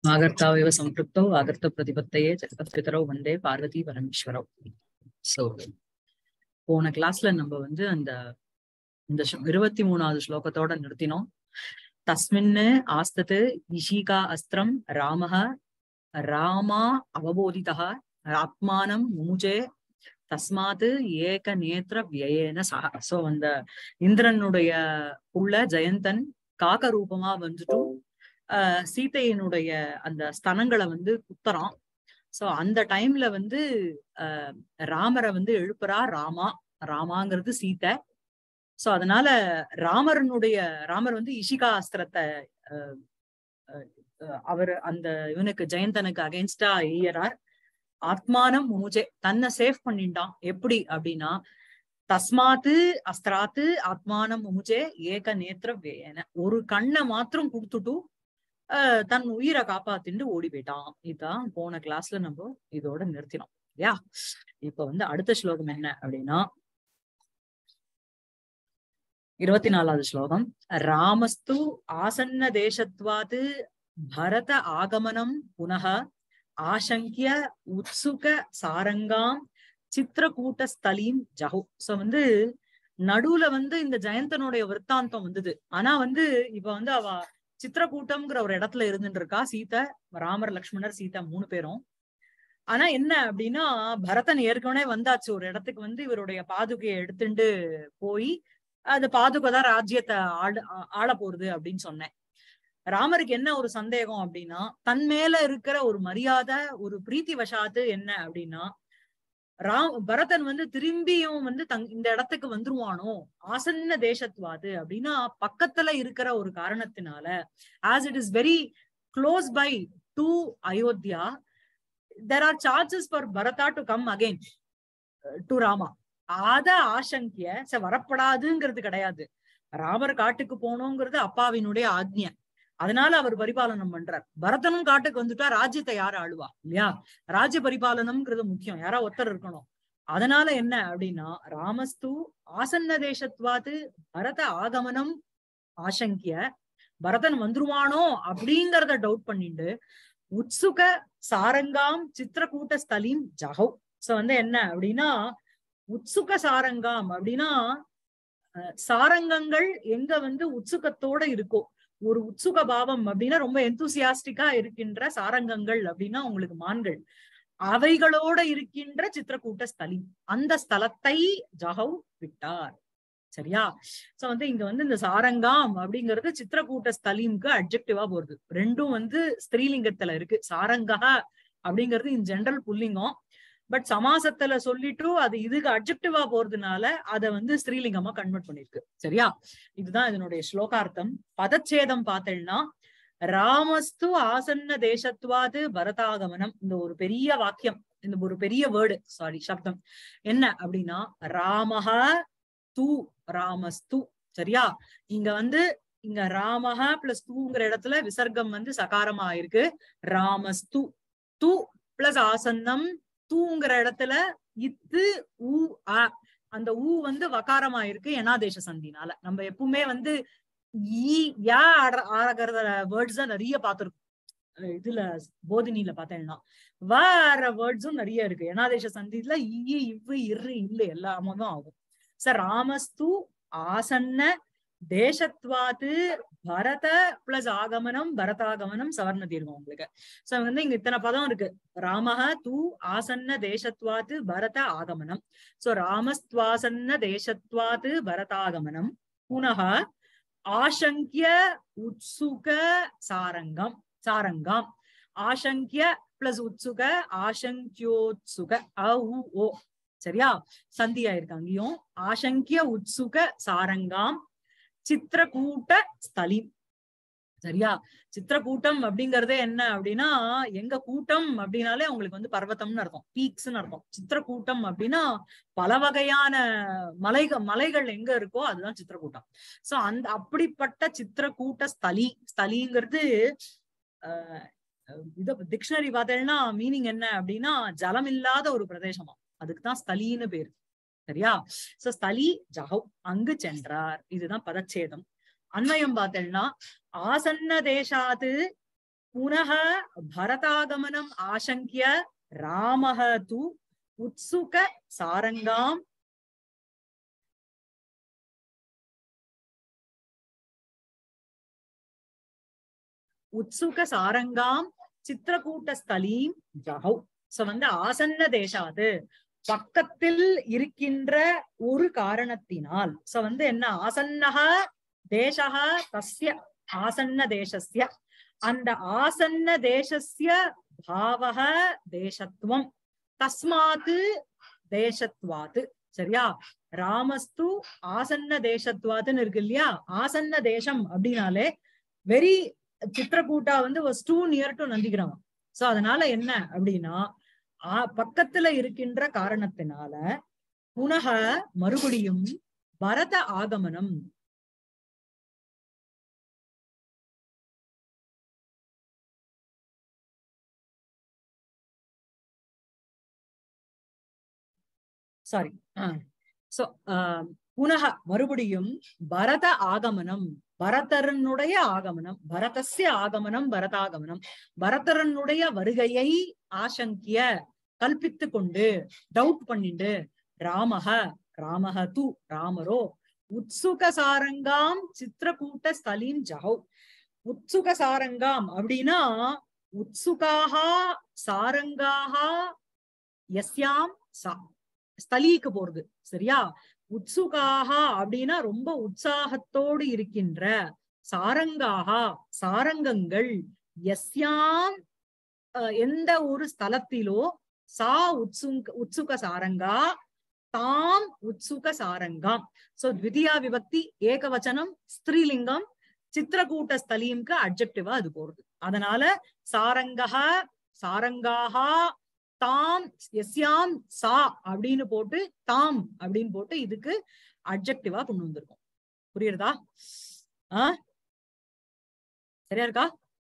ஆகர்த்தாவிவ சம்பிருப்தோ ஆகர்த்த பிரதிபத்தையே ஜெகத்பிதரோ வந்தே Parvati பரமேஸ்வரோ so போன கிளாஸ்ல நம்ம வந்து அந்த இந்த இருபத்தி மூணாவது ஸ்லோகத்தோட நிறுத்தினோம் தஸ்மின்னு ஆஸ்தத்து இஷிகா அஸ்திரம் ராமஹ ராமா அவபோதிதா ஆத்மானம் முமுஜே தஸ்மாத்து ஏக நேத்திர வியேன சக சோ அந்த இந்திரனுடைய உள்ள ஜெயந்தன் காக்க ரூபமா வந்துட்டு ஆஹ் சீதையினுடைய அந்த ஸ்தனங்களை வந்து குத்துறான் சோ அந்த டைம்ல வந்து ஆஹ் ராமரை வந்து எழுப்புறா ராமா ராமாங்கிறது சீத்தை சோ அதனால ராமரனுடைய ராமர் வந்து இஷிகா அஸ்திரத்தை அவர் அந்த இவனுக்கு ஜெயந்தனுக்கு அகைன்ஸ்டா எய்யறார் ஆத்மானம் முமுஜே தன்னை சேவ் பண்ணிட்டான் எப்படி அப்படின்னா தஸ்மாத்து அஸ்திராத்து ஆத்மானம் முமுஜே ஏக நேத்திர வேன ஒரு கண்ணை மாத்திரம் கொடுத்துட்டு ஆஹ் தன் உயிரை காப்பாத்திட்டு ஓடி போயிட்டான் இதுதான் போன கிளாஸ்ல நம்ம இதோட நிறுத்தினோம் இல்லையா இப்ப வந்து அடுத்த ஸ்லோகம் என்ன அப்படின்னா இருபத்தி நாலாவது ஸ்லோகம் ராமஸ்து ஆசன்ன தேசத்வாது பரத ஆகமனம் புனக ஆசங்கிய உத்சுக சாரங்காம் சித்திரக்கூட்ட ஸ்தலீம் ஜஹு சோ வந்து நடுவுல வந்து இந்த ஜெயந்தனுடைய விற்த்தாந்தம் வந்தது ஆனா வந்து இப்ப வந்து அவ சித்திரக்கூட்டம்ங்கிற ஒரு இடத்துல இருந்துட்டு இருக்கா சீதை ராமர் லக்ஷ்மணர் சீதா மூணு பேரும் ஆனா என்ன அப்படின்னா பரதன் ஏற்கனவே வந்தாச்சு ஒரு இடத்துக்கு வந்து இவருடைய பாதுகையை எடுத்துட்டு போய் அது பாதுகை தான் ராஜ்யத்தை ஆள ஆள போறது அப்படின்னு சொன்னேன் ராமருக்கு என்ன ஒரு சந்தேகம் அப்படின்னா தன் மேல இருக்கிற ஒரு மரியாதை ஒரு பிரீத்தி வசாத்து என்ன அப்படின்னா ராம் பரதன் வந்து திரும்பியும் வந்து தங் இந்த இடத்துக்கு வந்துருவானோ ஆசன்ன தேசத்வாது அப்படின்னா பக்கத்துல இருக்கிற ஒரு காரணத்தினால as it is very close by to Ayodhya there are charges for Bharata to come again to Rama அத ஆசங்கிய ச வரப்படாதுங்கிறது கிடையாது ராமர் காட்டுக்கு போனோங்கிறது அப்பாவினுடைய ஆக்ஞை அதனால அவர் பரிபாலனம் பண்றார் பரதனும் காட்டுக்கு வந்துட்டா ராஜ்யத்தை யாரு ஆளுவா இல்லையா ராஜ்ய பரிபாலனம்ங்கிறது முக்கியம் யாரா ஒருத்தர் இருக்கணும் அதனால என்ன அப்படின்னா ராமஸ்து ஆசன்ன தேசத்வாது பரத ஆகமனம் ஆசங்கிய பரதன் வந்துருவானோ அப்படிங்கறத டவுட் பண்ணிட்டு உத்சுக சாரங்காம் சித்திரக்கூட்ட ஸ்தலீம் ஜஹவ் சோ வந்து என்ன அப்படின்னா உத்சுக சாரங்காம் அப்படின்னா சாரங்கங்கள் எங்க வந்து உத்சுகத்தோட இருக்கோ ஒரு உத்சுக பாவம் அப்படின்னா ரொம்ப எந்தூசியாஸ்டிக்கா இருக்கின்ற சாரங்கங்கள் அப்படின்னா உங்களுக்கு மான்கள் அவைகளோட இருக்கின்ற சித்திரக்கூட்ட ஸ்தலி அந்த ஸ்தலத்தை ஜஹவ் விட்டார் சரியா சோ வந்து இங்க வந்து இந்த சாரங்காம் அப்படிங்கிறது சித்திரக்கூட்ட ஸ்தலீம்க்கு அப்ஜெக்டிவா போறது ரெண்டும் வந்து ஸ்திரீலிங்கத்துல இருக்கு சாரங்கா அப்படிங்கிறது இன் ஜென்ரல் புல்லிங்கம் பட் சமாசத்துல சொல்லிட்டு அது இதுக்கு அப்ஜெக்டிவா போறதுனால அதை வந்து ஸ்ரீலிங்கமா கன்வெர்ட் பண்ணிருக்கு சரியா இதுதான் இதனுடைய ஸ்லோகார்த்தம் பதச்சேதம் பார்த்தேன்னா ராமஸ்து ஆசன்ன தேசத்வாது பரதாகமனம் இந்த ஒரு பெரிய வாக்கியம் இந்த ஒரு பெரிய வேர்டு சாரி சப்தம் என்ன அப்படின்னா ராமஹ தூ ராமஸ்து சரியா இங்க வந்து இங்க ராமஹ பிளஸ் தூங்கிற இடத்துல விசர்க்கம் வந்து சகாரமா இருக்கு ராமஸ்து தூ பிளஸ் ஆசன்னம் தூங்குற இடத்துல இத்து ஊ அ அந்த ஊ வந்து வக்காரமா இருக்கு எனாதேச சந்தினால நம்ம எப்பவுமே வந்து ஈ யா ஆகிறத வேர்ட்ஸ் தான் நிறைய பார்த்திருக்கோம் இதுல போதினியில பார்த்தேன்னா வேற வேர்ட்ஸும் நிறைய இருக்கு எனாதேச சந்தில ஈ இவ்வு இரு இல்ல எல்லாமும் தான் ஆகும் சார் ராமஸ்து ஆசன்ன தேசத்வாத்து பரத பிளஸ் ஆகமனம் பரதாகமனம் சவர்ண தீர்வும் உங்களுக்கு சோ வந்து இங்க இத்தனை பதம் இருக்கு ராமஹ தூ ஆசன்ன தேசத்வாத்து பரத ஆகமனம் சோ ராமஸ்துவாசன்ன தேசத்வாத்து பரதாகமனம் புனக ஆசங்கிய உத்சுக சாரங்கம் சாரங்கம் ஆசங்கிய பிளஸ் உத்சுக ஆசங்கியோத்சுக அ ஓ சரியா சந்தியா இருக்கு அங்கேயும் ஆசங்கிய உத்சுக சாரங்காம் சித்திரக்கூட்ட ஸ்தலி சரியா சித்திரக்கூட்டம் அப்படிங்கறதே என்ன அப்படின்னா எங்க கூட்டம் அப்படின்னாலே உங்களுக்கு வந்து பர்வத்தம்னு அர்த்தம் பீக்ஸ்ன்னு அர்த்தம் சித்திரக்கூட்டம் அப்படின்னா பல வகையான மலைகள் மலைகள் எங்க இருக்கோ அதுதான் சித்திரக்கூட்டம் சோ அந்த அப்படிப்பட்ட சித்திரக்கூட்ட ஸ்தலி ஸ்தலிங்கிறது அஹ் இத டிக்ஷனரி பார்த்தேன்னா மீனிங் என்ன அப்படின்னா ஜலம் இல்லாத ஒரு பிரதேசமா அதுக்குதான் ஸ்தலின்னு பேரு சரியா சோ ஸ்தலி ஜஹவ் அங்கு சென்றார் இதுதான் பதச்சேதம் அன்வயம் பார்த்தேன்னா ஆசன்ன தேசாது புனः பரதாகமனம் ஆசங்கிய ராமः து உத்சுக சாரங்காம் உத்சுக சாரங்காம் சித்திரக்கூட்ட ஸ்தலீம் ஜஹௌ சோ வந்து ஆசன்ன தேசாது பக்கத்தில் இருக்கின்ற ஒரு காரணத்தினால் சோ வந்து என்ன ஆசன்னக தேசக தஸ்ய ஆசன்ன தேசஸ்ய அந்த ஆசன்ன தேசஸ்ய பாவக தேசத்துவம் தஸ்மாத்து தேசத்வாத்து சரியா ராமஸ்து ஆசன்ன தேசத்வாத்துன்னு இருக்கு இல்லையா ஆசன்ன தேசம் அப்படின்னாலே வெரி சித்திரக்கூட்டா வந்து was too near to Nandigramam so அதனால என்ன அப்படின்னா ஆ- பக்கத்துல இருக்கின்ற காரணத்தினால புனக மறுபடியும் பரத ஆகமனம் சாரி சோ புனக மறுபடியும் பரத ஆகமனம் பரதரனுடைய ஆகமனம் பரதஸ்ய ஆகமனம் பரதாகமனம் பரதரனுடைய வருகையை ஆசங்கிய கல்பித்து கொண்டு டவுட் பண்ணிண்டு ராமக ராமக து ராமரோ உத்சுக சாரங்காம் சித்திரக்கூட்ட ஸ்தலீம் ஜஹௌ உத்சுக சாரங்காம் அப்படின்னா உத்சுகாகா சாரங்காகா எஸ்யாம் சா ஸ்தலீக்கு போறது சரியா உத்சுகாகா அப்படின்னா ரொம்ப உற்சாகத்தோடு இருக்கின்ற சாரங்காகா சாரங்கங்கள் எஸ்யாம் அஹ், எந்த ஒரு ஸ்தலத்திலோ சா உத்சுங்க உத்சுக சாரங்கா தாம் உத்சுக சாரங்காம் சோ த்விதியா விபக்தி ஏகவச்சனம் ஸ்திரீலிங்கம் சித்திரக்கூட்ட ஸ்தலீம்க்கு அட்ஜெக்டிவா அது போறது அதனால சாரங்கஹ சாரங்காஹா தாம் எஸ்யாம் சா அப்படின்னு போட்டு தாம் அப்படின்னு போட்டு இதுக்கு அட்ஜெக்டிவா கொண்டு வந்திருக்கோம் புரியுறதா ஆ சரியா இருக்கா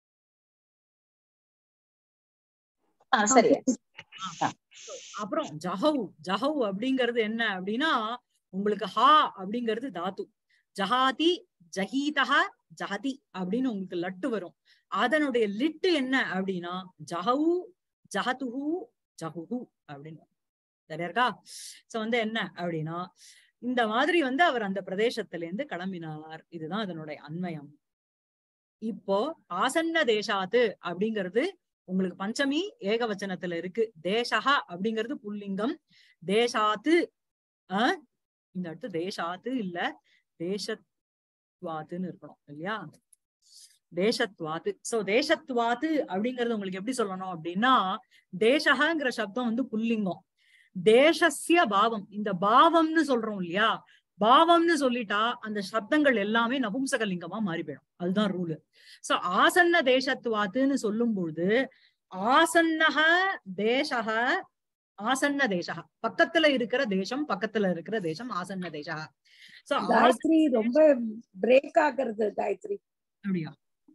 ஆ சரி அப்புறம் ஜஹவ் ஜஹவ் அப்படிங்கிறது என்ன அப்படின்னா உங்களுக்கு ஹா அப்படிங்கிறது தாத்து ஜஹாதி ஜஹீதஹ ஜஹதி அப்படின்னு உங்களுக்கு லட்டு வரும் அதனுடைய லிட்டு என்ன அப்படின்னா ஜஹவு ஜஹதுஹு ஜஹுஹு அப்படின்னு சரியா இருக்கா சோ வந்து என்ன அப்படின்னா இந்த மாதிரி வந்து அவர் அந்த பிரதேசத்துல இருந்து கிளம்பினார் இதுதான் அதனுடைய அன்வயம் இப்போ ஆசன்ன தேசாத்து அப்படிங்கிறது உங்களுக்கு பஞ்சமி ஏகவச்சனத்துல இருக்கு தேசஹா அப்படிங்கிறது புல்லிங்கம் தேசாத்து ஆஹ் இந்த இடத்து தேசாத்து இல்ல தேசத்வாத்துன்னு இருக்கணும் இல்லையா தேசத்வாத்து சோ தேசத்வாத்து அப்படிங்கறது உங்களுக்கு எப்படி சொல்லணும் அப்படின்னா தேசஹங்கிற சப்தம் வந்து புல்லிங்கம் தேசஸ்ய பாவம் இந்த பாவம்னு சொல்றோம் இல்லையா பாவம்னு சொல்லிட்டா அந்த சப்தங்கள் எல்லாமே நபும்சகலிங்கமா மாறி போயிடும் அதுதான் ரூலு சோ ஆசன்ன தேசத்துவாத்துன்னு சொல்லும் பொழுது ஆசன்னக தேசக ஆசன்ன தேசக பக்கத்துல இருக்கிற தேசம் பக்கத்துல இருக்கிற தேசம் ஆசன்ன தேசக சோ காயத்ரி ரொம்ப பிரேக் ஆகுறது காயத்ரி அப்படியா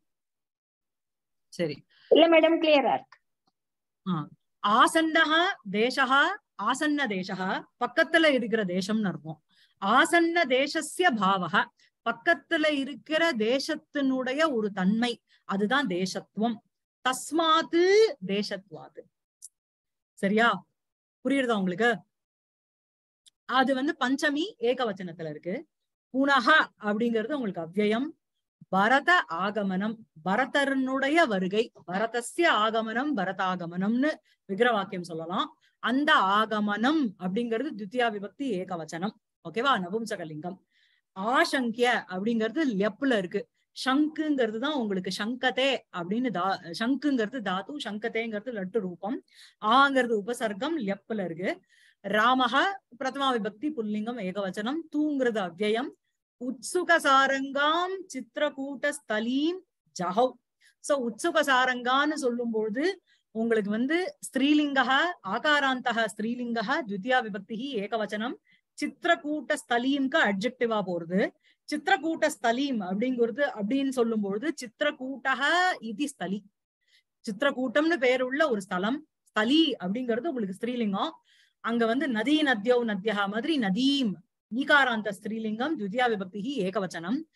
சரி இல்ல மேடம் கிளியரா இருக்கு ஆசன்னக தேசக ஆசன்ன தேசக பக்கத்துல இருக்கிற தேசம்னு அர்த்தம் ஆசன்ன தேசஸ்ய பாவக பக்கத்துல இருக்கிற தேசத்தினுடைய ஒரு தன்மை அதுதான் தேசத்துவம் தஸ்மாத்து தேசத்வாது சரியா புரியுறதா உங்களுக்கு அது வந்து பஞ்சமி ஏகவச்சனத்துல இருக்கு புனக அப்படிங்கிறது உங்களுக்கு அவ்யயம் பரத ஆகமனம் பரதரனுடைய வருகை பரதஸ்ய ஆகமனம் பரதாகமனம்னு விக்கிரவாக்கியம் சொல்லலாம் அந்த ஆகமனம் அப்படிங்கிறது துத்தியா விபக்தி ஏகவச்சனம் ஓகேவா நபும்சகலிங்கம் ஆசங்கிய அப்படிங்கிறது லெப்ல இருக்கு சங்குங்கிறது தான் உங்களுக்கு சங்கதே அப்படின்னு தா சங்குங்கிறது தாத்து சங்கதேங்கிறது லட்டு ரூபம் ஆங்கிறது உபசர்க்கம் லெப்ல இருக்கு ராமக பிரதமா விபக்தி புல்லிங்கம் ஏகவச்சனம் தூங்கிறது அவ்யயம் உத்சுக சாரங்காம் சித்திரக்கூட்ட ஸ்தலீம் ஜஹவ் சோ உத்சுக சாரங்கான்னு சொல்லும்போது உங்களுக்கு வந்து ஸ்திரீலிங்கக ஆகாராந்தக ஸ்திரீலிங்கக த்விதியா விபக்தி ஏகவச்சனம் சித்திரக்கூட்ட ஸ்தலீம்க்கு அட்ஜெக்டிவா போறது சித்திரக்கூட்ட ஸ்தலீம் அப்படிங்கிறது அப்படின்னு சொல்லும்பொழுது சித்திரக்கூட்டக இது ஸ்தலி சித்திரக்கூட்டம்னு பேருள்ள ஒரு ஸ்தலம் ஸ்தலி அப்படிங்கிறது உங்களுக்கு ஸ்திரீலிங்கம் அங்க வந்து நதி நத்யோ நத்யா மாதிரி நதீம் ஈகாராந்த ஸ்திரீலிங்கம் த்விதியா விபக்தி ஏகவச்சனம்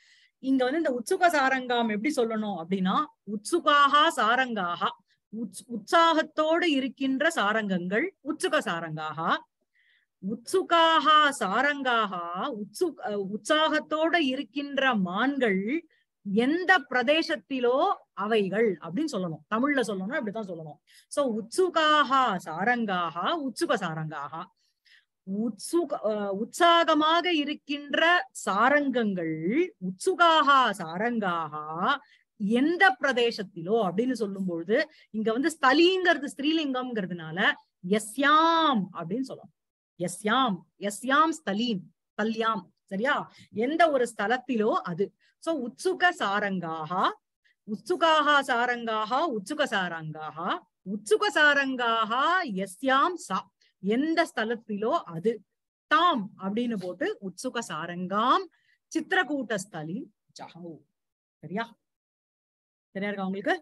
இங்க வந்து இந்த உத்சுக சாரங்காம் எப்படி சொல்லணும் அப்படின்னா உத்சுகாகா சாரங்காகா உத்ஸ்- உற்சாகத்தோடு இருக்கின்ற சாரங்கங்கள் உத்சுக சாரங்காகா உத்சுகாகா சாரங்காகா உத்சு அஹ் உற்சாகத்தோட இருக்கின்ற மான்கள் எந்த பிரதேசத்திலோ அவைகள் அப்படின்னு சொல்லணும் தமிழ்ல சொல்லணும் அப்படித்தான் சொல்லணும் சோ உத்சுகாகா சாரங்காகா உத்சுக சாரங்காகா உத்சுக அஹ் உற்சாகமாக இருக்கின்ற சாரங்கங்கள் உத்சுகாகா சாரங்காகா எந்த பிரதேசத்திலோ அப்படின்னு சொல்லும் பொழுது இங்க வந்து ஸ்தலிங்கிறது ஸ்திரீலிங்கம்ங்கிறதுனால எஸ்யாம் அப்படின்னு சொல்லணும் எஸ்யாம் எஸ்யாம் ஸ்தலீம் கல்யாம் சரியா எந்த ஒரு ஸ்தலத்திலோ அது சோ உத்சுக சாரங்காகா உத்சுகாகா சாரங்காகா உத்சுக சாரங்காகா உத்சுக சாரங்காகா எஸ்யாம் சா எந்த ஸ்தலத்திலோ அது தாம் அப்படின்னு போட்டு உத்சுக சாரங்காம் சித்திரக்கூட்ட ஸ்தலி ஜஹௌ சரியா சரியா இருக்கா உங்களுக்கு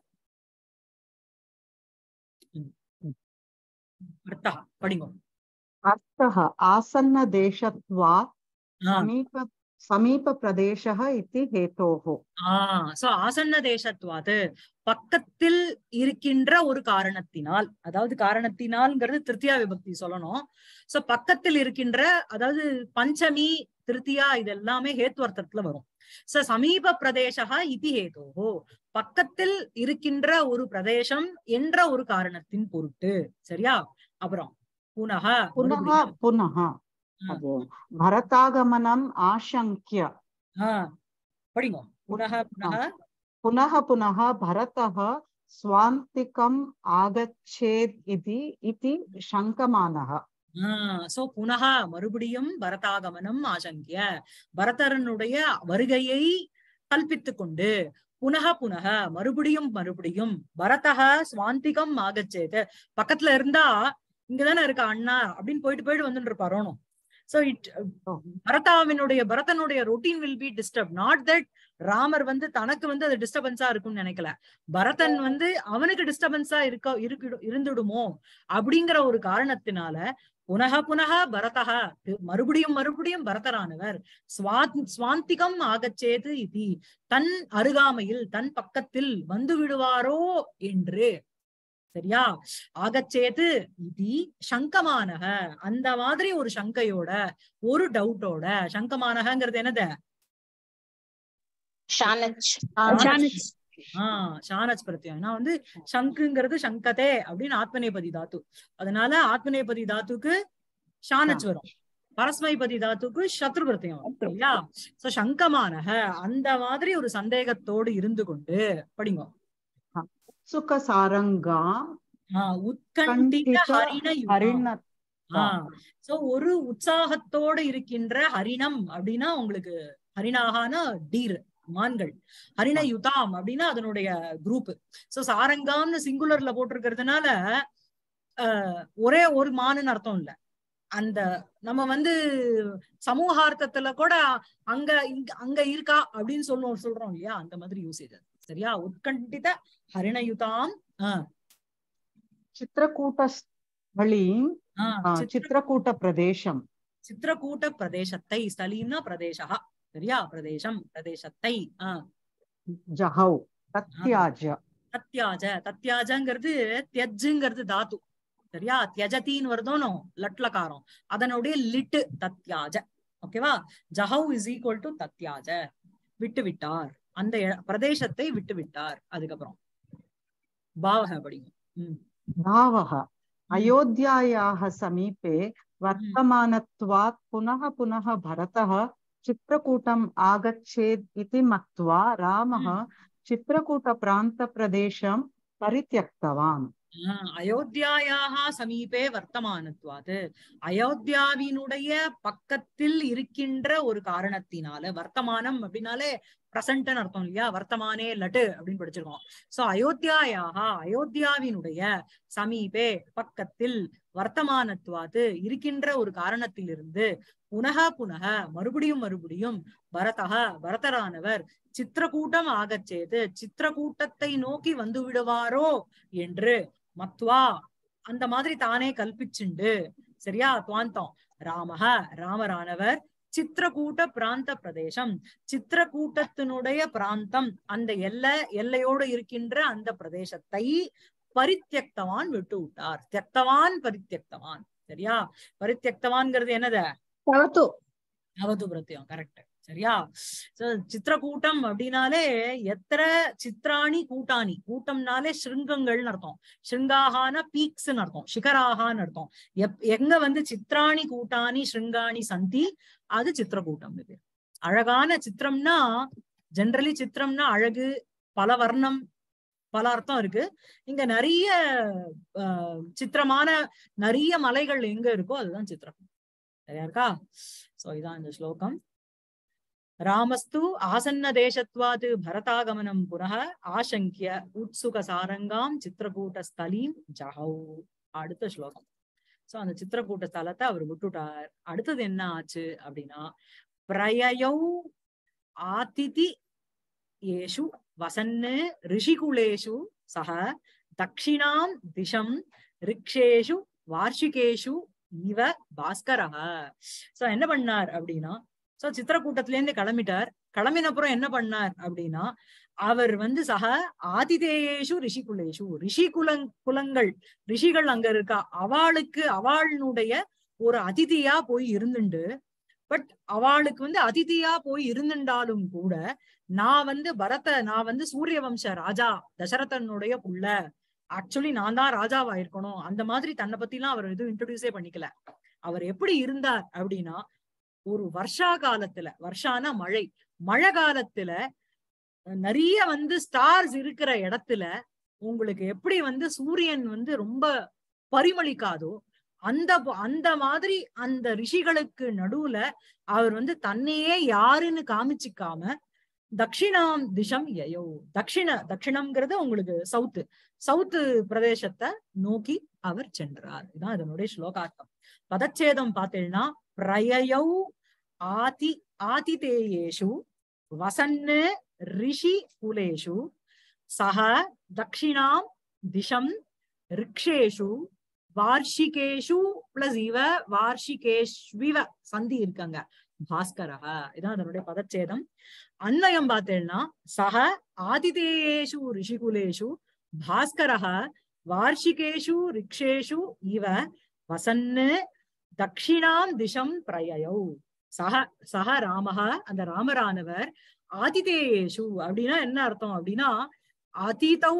ம், ம். அர்த்தா படிங்க अर्थः आसन्नदेशत्वात् ஆ समीप समीपप्रदेशः इति हेतोः ஆஹ் சோ ஆசன்ன தேசத்துவாது பக்கத்தில் இருக்கின்ற ஒரு காரணத்தினால் அதாவது காரணத்தினால்ங்கிறது திருத்தியா விபக்தி சொல்லணும் சோ பக்கத்தில் இருக்கின்ற அதாவது பஞ்சமி திருத்தியா இது எல்லாமே ஹேத்துவர்த்தத்துல வரும் சோ சமீப பிரதேசா இதி ஹேதோஹோ பக்கத்தில் இருக்கின்ற ஒரு பிரதேசம் என்ற ஒரு காரணத்தின் பொருட்டு சரியா அப்புறம் புனக पुनः மறுபடியும். पुनः ஆ. अदे भरतागमनम् आशङ्क्य ஆஹ் படிங்க புனக புனக पुनः पुनः भरतः स्वान्तिकम् आगच्छेत् इति इति शङ्कमानः சோ புனக மறுபடியும் பரதாகமனம் ஆசங்கிய பரதரனுடைய வருகையை கல்பித்துக் கொண்டு புனக புனக மறுபடியும் மறுபடியும் பரதக சுவாந்திகம் ஆகச்சேது பக்கத்துல இருந்தா இங்கதானே இருக்கா அண்ணா அப்படின்னு போயிட்டு போயிட்டு வந்துட்டு இருப்பாரோனும் சோ இட் பரதாவினுடைய பரதனுடைய routine will be disturb not that Ramar வந்து தனக்கு வந்து அது டிஸ்டர்பன்ஸா இருக்கும்னு நினைக்கல பரதன் வந்து அவனுக்கு டிஸ்டர்பன்ஸா இருக்க இருக்கு இருந்துடுமோ அப்படிங்கிற ஒரு காரணத்தினால புனக புனக பரதக மறுபடியும் மறுபடியும் பரதரானவர் ஸ்வா- ஸ்வாந்திகம் ஆகச்சேது இதி தன் அருகாமையில் தன் பக்கத்தில் வந்து விடுவாரோ என்று சரியா ஆகச்சேது இதி சங்கமானக அந்த மாதிரி ஒரு சங்கையோட ஒரு டவுட்டோட சங்கமானகங்கிறது என்னது ஷானச் ஷானச். ஆஹ் ஷானச் பிரத்யம் ஏன்னா வந்து சங்குங்கிறது சங்கதே அப்படின்னு ஆத்மநேபதி தாத்து அதனால ஆத்மநேபதி தாத்துக்கு ஷானச் வரும் பரஸ்மைபதி தாத்துக்கு சத்ரு பிரத்யம் வரும் இல்லையா சோ சங்கமானக அந்த மாதிரி ஒரு சந்தேகத்தோடு இருந்து கொண்டு படிங்க सुखसारङ्गा ஆஹ் உத்கண்டித கண்டித ஹரிண யுகம். हरिण ஆஹ் சோ ஒரு உற்சாகத்தோட இருக்கின்ற ஹரிணம் அப்படின்னா உங்களுக்கு ஹரிணாகான டீர் மான்கள் ஹரிண யுதாம் அப்படின்னா அதனுடைய குரூப் சோ சாரங்காம்னு சிங்குலர்ல போட்டிருக்கிறதுனால ஆஹ் ஒரே ஒரு மானுன்னு அர்த்தம் இல்ல அந்த நம்ம வந்து சமூகார்த்தத்துல கூட அங்க இங்க அங்க இருக்கா அப்படின்னு சொல்லுவோம் சொல்றோம் இல்லையா அந்த மாதிரி யூசேஜ் அது சரியா உத்கண்டித ஹரிணயுதாம் ஆஹ் चित्रकूटस्थलीं ஆஹ் आ, சித்திர- चित्रकूटप्रदेशं சித்திரக்கூட்ட பிரதேசத்தை ஸ்தலீம்னா பிரதேசா சரியா பிரதேசம் பிரதேசத்தை ஆஹ் जहौ तत्याज தத்யாஜ தத்யாஜங்கிறது தியஜுங்கிறது தாத்து சரியா தியஜத்தின்னு வருதோனோ லட்லகாரம் அதனுடைய லிட்டு தத்யாஜ ஓகேவா ஜஹவ் இஸ் ஈக்குவல் டு தத்யாஜ விட்டு விட்டார் அந்த இட- பிரதேசத்தை விட்டு விட்டார் அதுக்கப்புறம் பாவக படிங்க உம் भावः अयोध्यायाः समीपे वर्तमानत्वात् पुनः पुनः भरतः चित्रकूटम् आगच्छेत् इति मत्वा रामः चित्रकूटप्रान्तप्रदेशं परित्यक्तवान् ஆஹ் அயோத்தியாயாக சமீபே வர்த்தமானத்வாது அயோத்தியாவினுடைய பக்கத்தில் இருக்கின்ற ஒரு காரணத்தினால வர்த்தமானம் அப்படின்னாலே பிரசன்ட்னு அர்த்தம் இல்லையா வர்த்தமானே லட்டு அப்படின்னு படிச்சிருக்கோம் சோ அயோத்தியாயாக அயோத்தியாவினுடைய சமீபே பக்கத்தில் வர்த்தமானத்வாது இருக்கின்ற ஒரு காரணத்திலிருந்து புனக புனக மறுபடியும் மறுபடியும் பரதக பரதரானவர் சித்திரக்கூட்டம் ஆகச்சேது சித்திரக்கூட்டத்தை நோக்கி வந்து விடுவாரோ என்று மத்வா அந்த மாதிரி தானே கல்பிச்சுண்டு சரியா துவாந்தம் ராமக ராமரானவர் சித்திரக்கூட்ட பிராந்த பிரதேசம் சித்திரக்கூட்டத்தினுடைய பிராந்தம் அந்த எல்லை எல்லையோடு இருக்கின்ற அந்த பிரதேசத்தை பரித்தியக்தவான் விட்டு விட்டார் தியக்தவான் பரித்தியக்தவான் சரியா பரித்தியக்தவான்ங்கிறது என்னது தவத்து அவது பிரத்யம் கரெக்ட் சரியா So, சித்திரக்கூட்டம் அப்படின்னாலே எத்தனை சித்ராணி கூட்டாணி கூட்டம்னாலே ஸ்ருங்கங்கள்னு அர்த்தம் ஸ்ருங்காகான பீக்ஸ்னு அர்த்தம் சிகராகான்னு அர்த்தம் எப் எங்க வந்து சித்ராணி கூட்டாணி ஸ்ருங்காணி சந்தி அது சித்திரக்கூட்டம் இது அழகான சித்திரம்னா ஜென்ரலி சித்திரம்னா அழகு பல வர்ணம் பல அர்த்தம் இருக்கு இங்க நிறைய ஆஹ், சித்திரமான நிறைய மலைகள் எங்க இருக்கோ அதுதான் சித்திரம் சரியா இருக்கா சோ இதான் இந்த ஸ்லோகம் ராமஸ்து ஆசன்ன தேசத்வாது பரதாகமனம் புனः ஆசங்கிய உத்சுக சாரங்காம் சித்திரக்கூட்ட ஸ்தலீம் ஜஹௌ அடுத்த ஸ்லோகம் சோ அந்த சித்திரக்கூட்ட ஸ்தலத்தை அவர் விட்டுட்டார் அடுத்தது என்ன ஆச்சு அப்படின்னா பிரயயௌ ஆதிதி ஏஷு வசன்னு ரிஷிகுலேஷு சக தக்ஷிணாம் திசம் ரிக்ஷேஷு வார்ஷிகேஷு இவ பாஸ்கரஹ சோ என்ன பண்ணார் அப்படின்னா சோ சித்திரக்கூட்டத்துல இருந்து கிளம்பிட்டார் கிளம்பின அப்புறம் என்ன பண்ணார் அப்படின்னா அவர் வந்து சக ஆதிதேயேஷு ரிஷிகுலேஷு ரிஷி குலங் குலங்கள் ரிஷிகள் அங்க இருக்கா அவளுக்கு அவளுடைய ஒரு அதிதியா போய் இருந்துண்டு பட் அவளுக்கு வந்து அதிதியா போய் இருந்துட்டாலும் கூட நான் வந்து பரத நான் வந்து சூரிய வம்ச ராஜா தசரதனுடைய புள்ள ஆக்சுவலி நான் தான் ராஜாவா இருக்கணும் அந்த மாதிரி தன்னை பத்தி எல்லாம் அவர் எதுவும் இன்ட்ரடியூஸே பண்ணிக்கல அவர் எப்படி இருந்தார் அப்படின்னா ஒரு வருஷா காலத்துல வருஷான மழை மழை காலத்துல நிறைய வந்து ஸ்டார்ஸ் இருக்கிற இடத்துல உங்களுக்கு எப்படி வந்து சூரியன் வந்து ரொம்ப பரிமளிக்காதோ அந்த ப- அந்த மாதிரி அந்த ரிஷிகளுக்கு நடுவுல அவர் வந்து தன்னையே யாருன்னு காமிச்சிக்காம தக்ஷிணாம் திசம் யயோ தக்ஷிண தக்ஷிணம்ங்கிறது உங்களுக்கு சவுத்து சவுத்து பிரதேசத்தை நோக்கி அவர் சென்றார் இதான் இதனுடைய ஸ்லோகார்த்தம் பதச்சேதம் பார்த்தீங்கன்னா பிரயயௌ ஆதி ஆதிதேயேஷு வசன்னு ரிஷி குலேஷு சக தக்ஷிணாம் திசம் ரிக்ஷேஷு வார்ஷிகேஷு பிளஸ் இவ வார்ஷிகேஷ்விவ சந்தி இருக்காங்க பாஸ்கரஹ இதான் அதனுடைய பதச்சேதம் அன்வயம் பார்த்தேன்னா சக ஆதிதேயேஷு ரிஷிகுலேஷு பாஸ்கரஹ வார்ஷிகேஷு ரிக்ஷேஷு இவ வசன்னு தக்ஷிணாம் திசம் பிரயயௌ சக சக ராமஹ அந்த ராமரானவர் ஆதிதேயேஷு அப்படின்னா என்ன அர்த்தம் அப்படின்னா அதிதௌ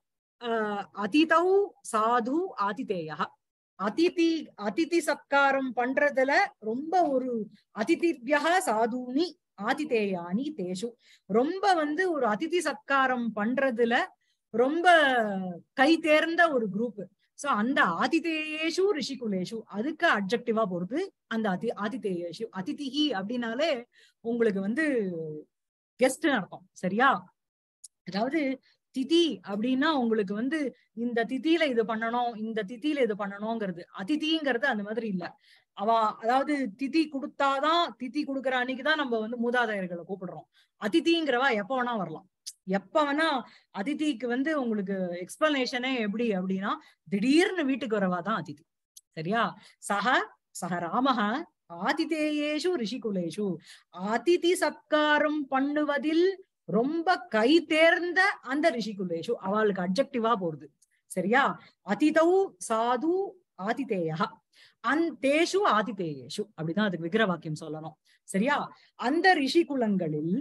ஆஹ் அதிதௌ சாது ஆதிதேயா அதிதி அதிதி சத்காரம் பண்றதுல ரொம்ப ஒரு அதிதிபியக சாதுனி ஆதிதேயானி தேஷு ரொம்ப வந்து ஒரு அதிதி சத்காரம் பண்றதுல ரொம்ப கை தேர்ந்த ஒரு குரூப் சோ அந்த ஆதிதேயேஷு ரிஷிகுலேஷு அதுக்கு அப்ஜெக்டிவா பொறுத்து அந்த அதி ஆதிதேயேஷு அதிதிஹி அப்படின்னாலே உங்களுக்கு வந்து கெஸ்ட் அர்த்தம் சரியா அதாவது திதி அப்படின்னா உங்களுக்கு வந்து இந்த திதியில இது பண்ணணும் இந்த திதியில இது பண்ணணுங்கிறது அதிதிங்கிறது அந்த மாதிரி இல்ல அவ அதாவது திதி கொடுத்தாதான் திதி கொடுக்குற அன்னைக்குதான் நம்ம வந்து மூதாதையர்களை கூப்பிடுறோம் அதிதிங்கிறவா எப்ப வேணா வரலாம் எப்ப வேணா அதிதிக்கு வந்து உங்களுக்கு எக்ஸ்பிளனேஷனே எப்படி அப்படின்னா திடீர்னு வீட்டுக்கு வரவா தான் அதிதி சரியா சக சக ராமஹ ஆதிதேயேஷு ரிஷிகுலேஷு அதிதி சத்காரம் பண்ணுவதில் ரொம்ப கை தேர்ந்த அந்த ரிஷிகுலேஷு அவளுக்கு அப்ஜெக்டிவா போறது சரியா அதிதௌ சாது ஆதிதேயா அந்தேஷு ஆதிதேயேஷு அப்படிதான் அதுக்கு விக்கிர வாக்கியம் சொல்லணும் சரியா அந்த ரிஷி குலங்களில்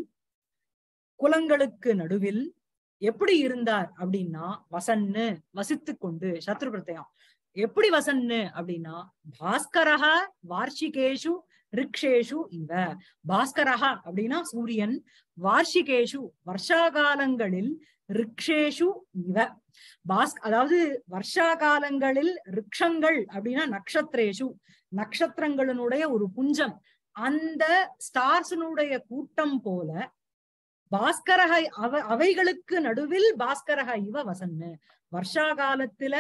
குலங்களுக்கு நடுவில் எப்படி இருந்தார் அப்படின்னா வசன்னு வசித்து கொண்டு சத்ரு பிரத்யம் எப்படி வசன்னு அப்படின்னா பாஸ்கரஹ வார்ஷிகேஷு ரிக்ஷேஷு இவ பாஸ்கரஹ அப்படின்னா சூரியன் வார்ஷிகேஷு வருஷா காலங்களில் ரிக்ஷேஷு இவ பாஸ் அதாவது வருஷா காலங்களில் ரிக்ஷங்கள் அப்படின்னா நக்ஷத்ரேஷு நட்சத்திரங்களினுடைய ஒரு புஞ்சம் அந்த ஸ்டார்ஸினுடைய கூட்டம் போல பாஸ்கரக அவ அவைகளுக்கு நடுவில் பாஸ்கரக இவ வசன்னு வருஷா காலத்துல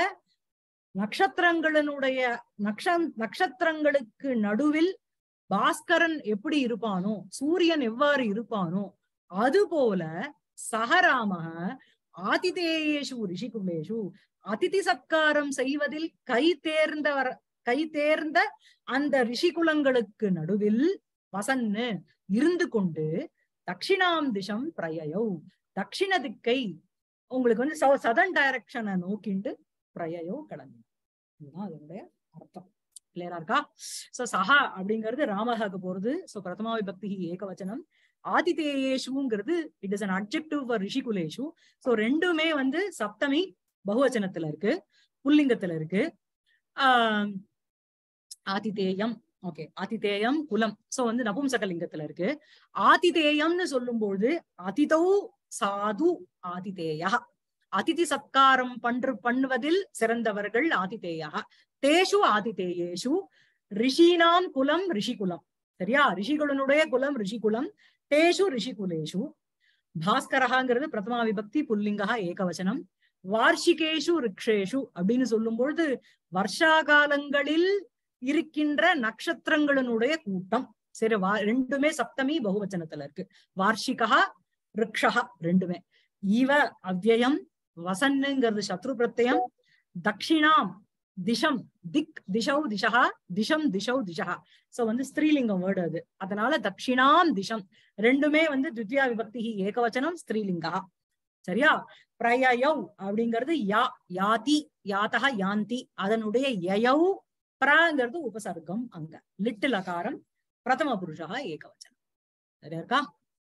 நட்சத்திரங்களினுடைய நக்ஷ நட்சத்திரங்களுக்கு நடுவில் பாஸ்கரன் எப்படி இருப்பானோ சூரியன் எவ்வாறு இருப்பானோ அது போல சகராமக ஆதிதேயேஷு ரிஷிகுலேஷு அதிதி சத்காரம் செய்வதில் கை தேர்ந்தவர் கை தேர்ந்த அந்த ரிஷிகுலங்களுக்கு நடுவில் வசன்னு இருந்து கொண்டு தட்சிணாம் திசம் பிரயயோ தட்சிண திக்கை உங்களுக்கு வந்து சதன் டைரக்ஷனை நோக்கிண்டு பிரயயோ கிளம்பி இதுதான் அதனுடைய அர்த்தம் கிளியரா இருக்கா சோ சஹா அப்படிங்கிறது ராமஹாக்கு போறது சோ பிரதமா விபக்தி ஏகவச்சனம் ஆதிதேயேஷுங்கிறது it is an objective for ரிஷிகுலேஷு சோ ரெண்டுமே வந்து சப்தமி பகுவச்சனத்துல இருக்கு புல்லிங்கத்துல இருக்கு ஆஹ் ஆதிதேயம் ஓகே ஆதிதேயம் குலம் சோ வந்து நபும்சகலிங்கத்துல இருக்கு ஆதிதேயம்னு சொல்லும்போது அதிதௌ சாது ஆதிதேயா அதிதி சத்காரம் பண்று பண்ணுவதில் சிறந்தவர்கள் ஆதிதேயா தேஷு ஆதிதேயேஷு ரிஷீனாம் குலம் ரிஷிகுலம் சரியா ரிஷிகளுடைய குலம் ரிஷிகுலம் தேஷு ரிஷிகுலேஷு பாஸ்கரஹாங்கிறது பிரதமா விபக்தி புல்லிங்கா ஏகவசனம் வார்ஷிகேஷு ரிக்ஷேஷு அப்படின்னு சொல்லும் பொழுது வருஷா காலங்களில் இருக்கின்ற நட்சத்திரங்களினுடைய கூட்டம் சரி வா ரெண்டுமே சப்தமி பகுவச்சனத்துல இருக்கு வார்ஷிகா ரிக்ஷா ரெண்டுமே இவ அவ்யயம் வசன்னுங்கிறது சத்ரு பிரத்யம் தட்சிணாம் திஷம் திக் திஷௌ திஷா திஷம் திஷௌ திஷா சோ வந்து ஸ்திரீலிங்கம் வேர்டு அது அதனால தட்சிணாம் திஷம் ரெண்டுமே வந்து துத்தியா விபக்தி ஏகவச்சனம் ஸ்திரீலிங்கா சரியா பிரயயௌ அப்படிங்கிறது யா யாதி யாத்தக யாந்தி அதனுடைய யயௌ பிரங்கிறது உபசர்க்கம் அங்க லிட்டில் அகாரம் பிரதம புருஷா ஏகவச்சனம் சரியா இருக்கா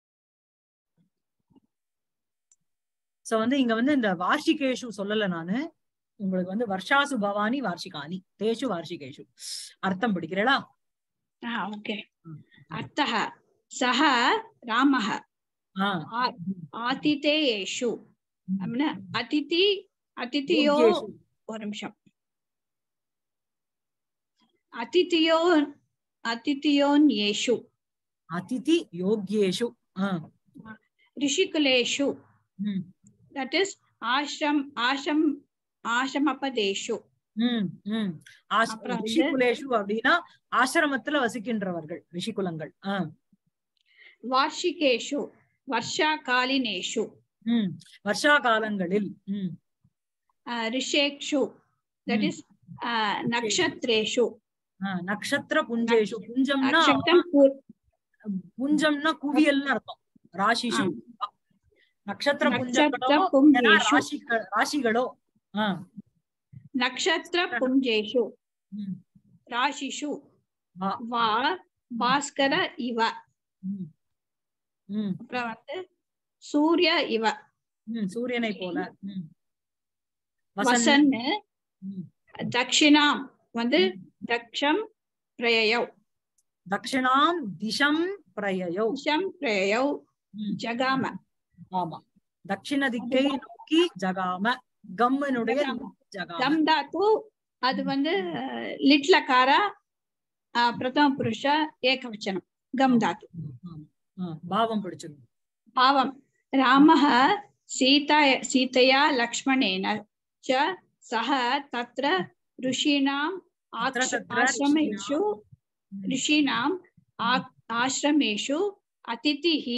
சோ வந்து இங்க வந்து இந்த வார்ஷிகேஷு சொல்லல நானு உங்களுக்கு வந்து வர்ஷாசு பவானி வார்ஷிகானி தேஷு வார்ஷிகேஷு அர்த்தம் பிடிக்கிறேளா ओके ம். अर्थः सः रामः ஆஹ் आ- आतिथेयेषु I mean, अतिथि अतिथियो யோக்யேஷு. ஒரு நிமிஷம் அதிதியோ அதிதியோன்யேஷு அதிதி யோக்யேஷு ஆஹ் ரிஷிகுலேஷு ம் தட் இஸ் ஆஷ்ரம் ஆஷம் ஆஷமபதேஷு ம் ம் ஆஷ் அப்புறம் வந்து- ரிஷிகுலேஷு அப்படின்னா ஆசிரமத்துல வசிக்கின்றவர்கள் ரிஷிகுலங்கள் ஆஹ் வார்ஷிகேஷு வர்ஷாகாலினேஷு ம் வருஷா காலங்களில் ம் ரிஷேக்ஷு தட் ம். இஸ் நக்ஷத்ரேஷு ஆஹ் நக்ஷத்திர புஞ்சேஷு புஞ்சம்னா நக்ஷத்திரம் பூ- புஞ்சம்னா குவியல்னு அர்த்தம் ராசிஷு நக்ஷத்திர நக்ஷத்திர புஞ்சங்களோ இல்லைன்னா புஞ்சேஷு ராசிகள் ராசிகளோ ஆஹ் நக்ஷத்திர புஞ்சேஷு ம், ராசிஷு வா. வா பாஸ்கர இவ ம், ம், அப்புறம் வந்து சூர்ய இவ ம், சூரியனை போல ம். வசன் வசன்னு ம், தக்ஷிணாம் வந்து தக்ஷம் பிரயயௌ தக்ஷிணாம் திசம் பிரயயோ விஷம் பிரயயௌ ம், ஜகாம ஆமா தட்சிண திக்கை நோக்கி ஜகாம கம்மினுடைய ஜகாம. ஜகாம கம் தாத்து அது வந்து லிட்லகார பிரதம புருஷ ஏகவச்சனம் கம் தாத்து ஆமா. ஆ, பாவம் பிடிச்சிருக்கும் பாவம் ராமः सीता सीतया लक्ष्मणेन च सः तत्र ऋषीणाम् तत्र आक्ष- तत्र आश्रमेषु ऋषीणाम् आ- आश्रमेषु अतिथिः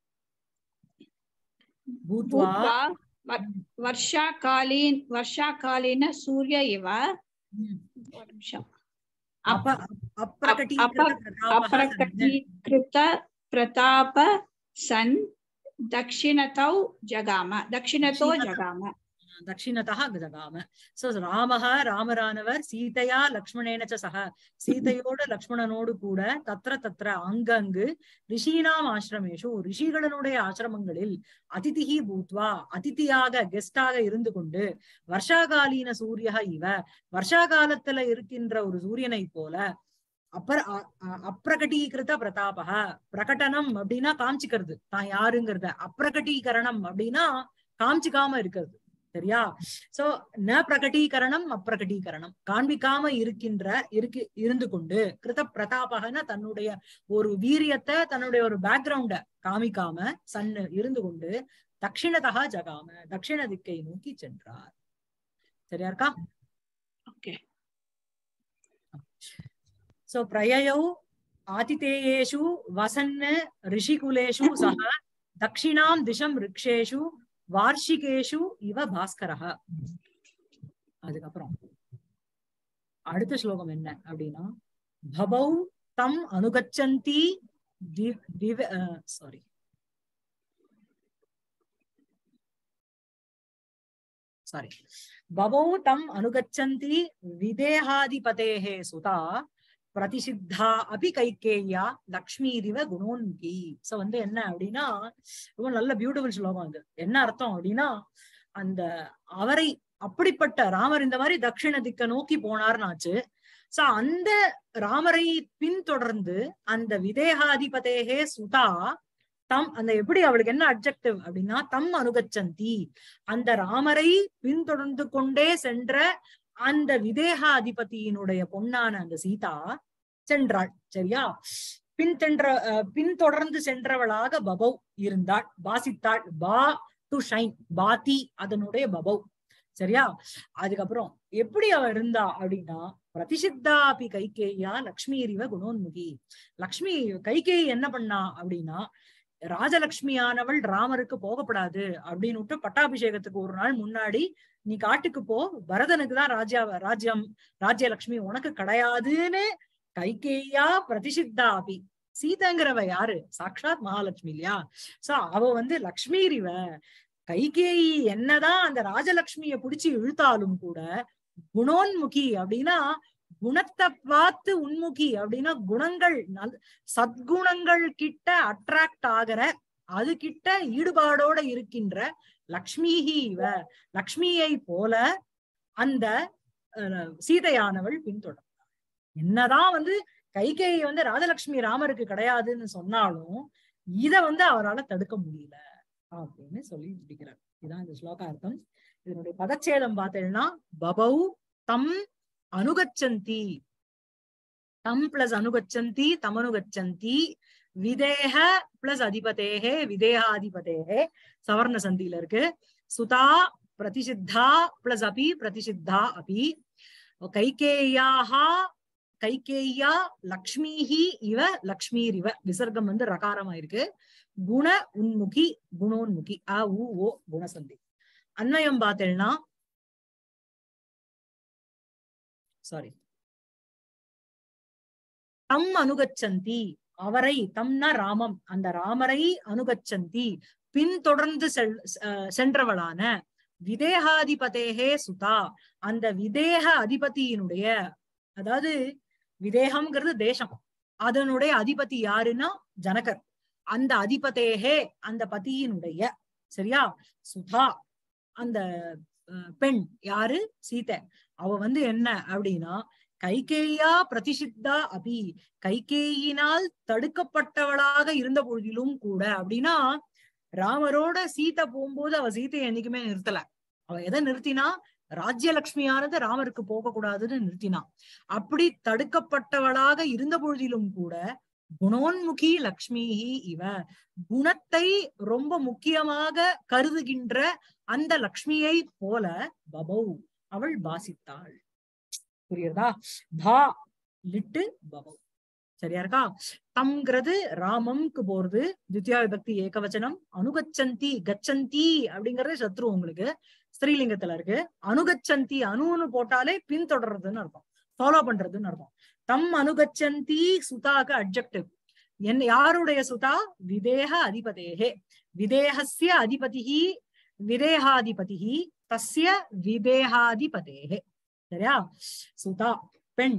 பூத்வா भूत्वा व- वर्षाकालीन वर्षाकालीन सूर्य इव ம், ஒரு நிமிஷம். அப அப்பிரகடீகிருத அப- பிரதாபः சன்னு. अप्रकटीकृत प्रताप सन् दक्षिणतौ जगाम दक्षिणतो दक्षिणतः। जगाम தட்சிணதா ஜகாம சோ ராமஹ ராமரானவர் சீதையா லக்ஷ்மணேன ச சக சீதையோடு லக்ஷ்மணனோடு கூட தத்ர தத்ர அங்கங்கு ரிஷீனாம் ஆசிரமேஷு ரிஷிகளினுடைய ஆசிரமங்களில் அதிதிஹி பூத்வா அதிதியாக கெஸ்டாக இருந்து கொண்டு வருஷாகாலீன சூரிய இவ வருஷா காலத்துல இருக்கின்ற ஒரு சூரியனை போல அப்பர அ- அ- அப்பிரகடீகிருத பிரதாபக பிரகடனம் அப்படின்னா காமிச்சுக்கிறது தான் யாருங்கிறத அப்பிரகடீகரணம் அப்படின்னா காமிச்சுக்காம இருக்கிறது சரியா சோ ந பிரகடீகரணம் அப்பிரகடீகரணம் காண்பிக்காம இருக்கின்ற இருக்கு இருந்து கொண்டு கிருத பிரதாபகன தன்னுடைய ஒரு வீரியத்தை தன்னுடைய ஒரு பேக்ரவுண்ட காமிக்காம சன்னு இருந்து கொண்டு தட்சிணதா ஜகாம தட்சிண திக்கை நோக்கி சென்றார் சரியா இருக்கா ஓகே சோ பிரயயௌ ஆதிதேயேஷு வசன் ரிஷிகுலேஷு சக தட்சிணாம் திசம் ரிக்ஷேஷு வார்ஷிகேஷு இவ பாஸ்கரஹ அதுக்கப்புறம் அடுத்த ஸ்லோகம் என்ன அப்படின்னா பபௌ தம் அனுகச்சந்தி சாரி சாரி பவௌ தம் அனுகச்சந்தி விதேகாதிபதேः சுதா பிரதிசித்தா அபி கைகேயா லக்ஷ்மிதிவ குணோன்முகி சோ வந்து என்ன அப்படின்னா ரொம்ப நல்ல பியூட்டிஃபுல் ஸ்லோகம் அது என்ன அர்த்தம் அப்படின்னா அந்த அவரை அப்படிப்பட்ட ராமர் இந்த மாதிரி தட்சிண திக்க நோக்கி போனார்னாச்சு சோ அந்த ராமரை பின்தொடர்ந்து அந்த விதேகாதிபதேகே சுதா தம் அந்த எப்படி அவளுக்கு என்ன அப்ஜெக்டிவ் அப்படின்னா தம் அனுகச்சந்தி அந்த ராமரை பின்தொடர்ந்து கொண்டே சென்ற அந்த விதேகாதிபதியினுடைய பொன்னான அந்த சீதா சென்றாள் சரியா பின் சென்ற அஹ், பின்தொடர்ந்து சென்றவளாக பபவ் இருந்தாள் பாசித்தாள் பா டு ஷைன் பாதி அதனுடைய பபவ் சரியா அதுக்கப்புறம் எப்படி அவ இருந்தா அப்படின்னா பிரதிசித்தாபி கைகேயா லக்ஷ்மி எரிவ குணோன்முகி லக்ஷ்மி கைகேயி என்ன பண்ணா அப்படின்னா ராஜலட்சுமியானவள் ராமருக்கு போகப்படாது அப்படின்னு விட்டு பட்டாபிஷேகத்துக்கு ஒரு நாள் முன்னாடி நீ காட்டுக்கு போ பரதனுக்கு தான் ராஜ்யா ராஜ்யம் ராஜ்யலட்சுமி உனக்கு கிடையாதுன்னு கைகேயா பிரதிசித்தா அபி சீதைங்கிறவ யாரு சாக்ஷாத் மகாலட்சுமி இல்லையா சோ அவ வந்து லக்ஷ்மி இவ கைகேயி என்னதான் அந்த ராஜலட்சுமிய புடிச்சு இழுத்தாலும் கூட குணோன்முகி அப்படின்னா குணத்தை பார்த்து உன்முகி அப்படின்னா குணங்கள் நல் சத்குணங்கள் கிட்ட அட்ராக்ட் ஆகிற அது கிட்ட ஈடுபாடோட இருக்கின்ற லக்ஷ்மிஹி இவ லக்ஷ்மியை போல அந்த அஹ், சீதையானவள் பின்தொடர்ந்தாள் என்னதான் வந்து கைகேயி வந்து ராஜலட்சுமி ராமருக்கு கிடையாதுன்னு சொன்னாலும் இத வந்து அவரால தடுக்க முடியல அப்படின்னு சொல்லி முடிக்கிறார் இதுதான் இந்த ஸ்லோகார்த்தம் இதனுடைய பதச்சேதம் பார்த்தேன்னா பபௌ தம் அனுகச்சந்தி தம் பிளஸ் அனுகச்சந்தி தமனுகச்சந்தி விதேக பிளஸ் அதிபதேகே விதேகாதிபதேகே சவர்ண சந்தியில இருக்கு சுதா பிரதிசித்தா பிளஸ் அபி பிரதிசித்தா அபி கைகேயாக கைகேயா லக்ஷ்மிஹி இவ லக்ஷ்மீரிவ விசர்க்கம் வந்து ரகாரமா இருக்கு குண உன்முகி குணோன்முகி அ உ ஓ குணசந்தி அன்வயம் பார்த்தேன்னா சாரி தம் அனுகச்சந்தி அவரை தம்னா ராமம் அந்த ராமரை அனுகச்சந்தி பின்தொடர்ந்து செல் அஹ் சென்றவளான விதேகாதிபதேகே சுதா அந்த விதேக அதிபதியினுடைய அதாவது விதேகம்ங்கிறது தேசம் அதனுடைய அதிபதி யாருன்னா ஜனகர் அந்த அதிபதேகே அந்த பதியினுடைய சரியா சுதா அந்த அஹ், பெண் யாரு சீதை அவ வந்து என்ன அப்படின்னா கைகேயா பிரதிசித்தா அபி கைகேயினால் தடுக்கப்பட்டவளாக இருந்த பொழுதிலும் கூட அப்படின்னா ராமரோட சீதை போகும்போது அவ சீதையை என்னைக்குமே நிறுத்தல அவ எதை நிறுத்தினா ராஜ்யலட்சுமியானது ராமருக்கு போக கூடாதுன்னு நிறுத்தினா அப்படி தடுக்கப்பட்டவளாக இருந்த பொழுதிலும் கூட குணோன்முகி லக்ஷ்மி இவ குணத்தை ரொம்ப முக்கியமாக கருதுகின்ற அந்த லக்ஷ்மியை போல பபௌ அவள் பாசித்தாள் புரியுறதா பா லிட்டு பபௌ சரியா இருக்கா தம்ங்கிறது ராமம்க்கு போறது தித்யா விபக்தி ஏகவச்சனம் அனுகச்சந்தி கச்சந்தி அப்படிங்கறது சத்ரு உங்களுக்கு ஸ்திரீலிங்கத்துல இருக்கு அனுகச்சந்தி அணுன்னு போட்டாலே பின்தொடர்றதுன்னு அர்த்தம் ஃபாலோ பண்றதுன்னு அர்த்தம் தம் அனுகச்சந்தி சுதாக்கு அப்ஜெக்டிவ் என் யாருடைய சுதா விதேக அதிபதேகே விதேகஸ்ய அதிபதிஹி விதேகாதிபதிஹி தஸ்ய விதேகாதிபதேகே சரியா சுதா பெண்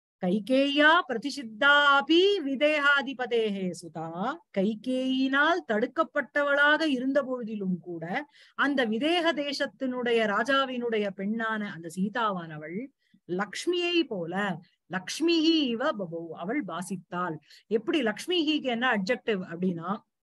கைகேயா பிரதிசித்தாபி விதேகாதிபதேகே சுதா கைகேயினால் தடுக்கப்பட்டவளாக இருந்த பொழுதிலும் கூட அந்த விதேக தேசத்தினுடைய ராஜாவினுடைய பெண்ணான அந்த சீதாவானவள் லக்ஷ்மியை போல லக்ஷ்மிஹி இவ பபு அவள் பாசித்தாள் எப்படி லக்ஷ்மிஹிக்கு என்ன அப்ஜெக்டிவ் அப்படின்னா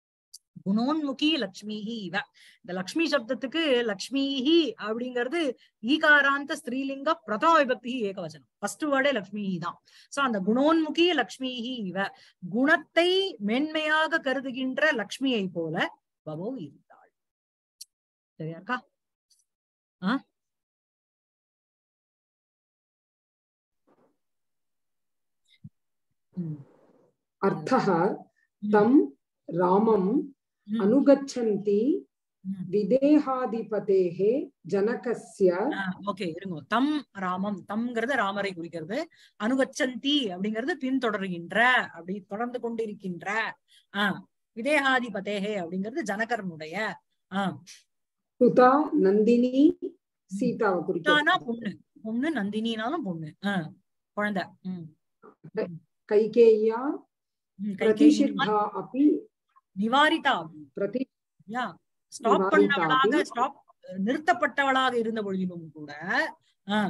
குணோன்முகி லக்ஷ்மிஹி இவ இந்த லக்ஷ்மி சப்தத்துக்கு லக்ஷ்மிஹி அப்படிங்கிறது ஈகாராந்த ஸ்திரீலிங்க பிரதம விபக்தி ஏகவச்சனம் ஃபர்ஸ்ட் வேர்டே லக்ஷ்மிஹி தான் சோ அந்த குணோன்முகி லக்ஷ்மிஹி இவ குணத்தை மென்மையாக கருதுகின்ற லக்ஷ்மியை போல பபு இருந்தாள் சரியா இருக்கா ஆ ம். अर्थः ம். तं रामम् ம். अनुगच्छन्ति ம். विदेहाधिपतेः जनकस्य ஓகே இருங்க தம் ராமம் தம்ங்கிறது ராமரை குறிக்கிறது அனுகச்சந்தி அப்படிங்கிறது பின்தொடர்கின்ற அப்படி தொடர்ந்து கொண்டிருக்கின்ற ஆஹ் விதேகாதிபதேகே அப்படிங்கிறது ஜனகரனுடைய ஆஹ் सुता नन्दिनी சீதாவை தானா குறிக்கிறது பொண்ணு பொண்ணு நந்தினினாலும் பொண்ணு ஆஹ் குழந்தை உம் கைகேய்யா உம் கைகேயி प्रतिषिद्धा अपि நிவாரிதா प्रति யா ஸ்டாப் நிவாரிதா பண்ணவளாக அப்படி. ஸ்டாப் நிறுத்தப்பட்டவளாக இருந்த பொழுதிலும் கூட ஆஹ்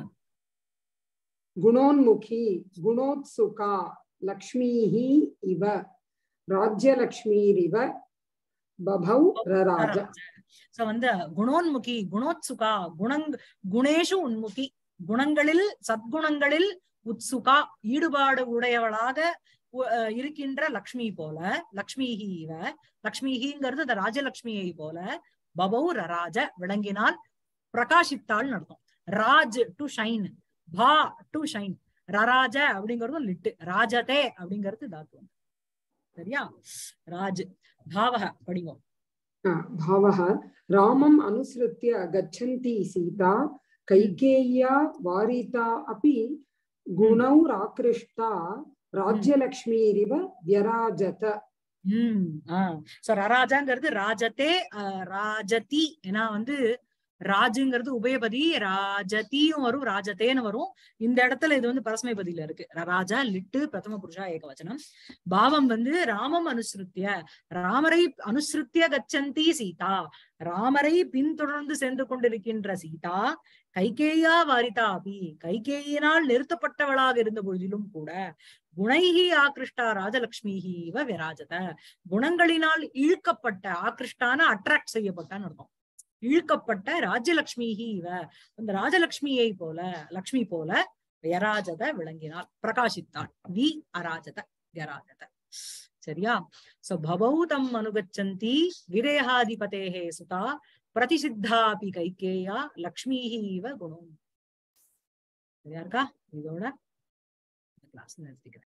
गुणोन्मुखी गुणोत्सुका लक्ष्मीः इव राज्यलक्ष्मीरिव बभौ रराज சோ வந்து குணோன்முகி குணோத்சுகா குணங் குணேஷு உன்முகி குணங்களில் சத்குணங்களில் உத்சுகா ஈடுபாடு உடையவளாக உ- அஹ் இருக்கின்ற லக்ஷ்மி போல லக்ஷ்மிஹி இவ லக்ஷ்மிஹிங்கிறது இந்த ராஜலக்ஷ்மியை போல பபௌ ரராஜ விளங்கினால் பிரகாசித்தாள் அர்த்தம் ராஜ் டு ஷைன் பா டு ஷைன் ரராஜ அப்படிங்கறதும் லிட்டு ராஜதே அப்படிங்கிறது தாத்து சரியா ராஜ் பாவக படிவோம் हा, भावः रामम् अनुसृत्य गच्छन्ती सीता कैकेय्या वारिता अपि गुणौ राकृष्टा राज्यलक्ष्मीरिव व्यराजत உம் ஆஹ் சோ ரராஜாங்கிறது ராஜத்தே ஆஹ் ராஜதி ஏன்னா வந்து ராஜுங்கிறது உபயபதி ராஜதியும் வரும் ராஜதேன்னு வரும் இந்த இடத்துல இது வந்து பரஸ்மைபதியில இருக்கு ராஜா லிட்டு பிரதம புருஷா ஏகவச்சனம் பாவம் வந்து ராமம் அனுசிருத்திய ராமரை அனுசிருத்திய கச்சந்தி சீதா ராமரை பின்தொடர்ந்து சென்று கொண்டிருக்கின்ற சீதா கைகேயா வாரிதா அபி கைகேயினால் நிறுத்தப்பட்டவளாக இருந்த பொழுதிலும் கூட குணைஹி ஆக்ருஷ்டா ராஜலக்ஷ்மிஹி இவ விராஜத குணங்களினால் இழுக்கப்பட்ட ஆக்ருஷ்டான அட்ராக்ட் செய்யப்பட்டான்னு அர்த்தம் இழுக்கப்பட்ட ராஜலக்ஷ்மிஹி இவ அந்த ராஜலக்ஷ்மியை போல லக்ஷ்மி போல வியராஜத விளங்கினாள் பிரகாசித்தாள் வி அராஜத வியராஜத சரியா சோ பவௌ தம் அனுகச்சந்தி விரேகாதிபதேஹே சுதா பிரதிசித்தாபி கைகேயா லக்ஷ்மிஹி இவ குணம் சரியா இருக்கா இதோட கிளாஸ் நிறுத்திக்கிறேன்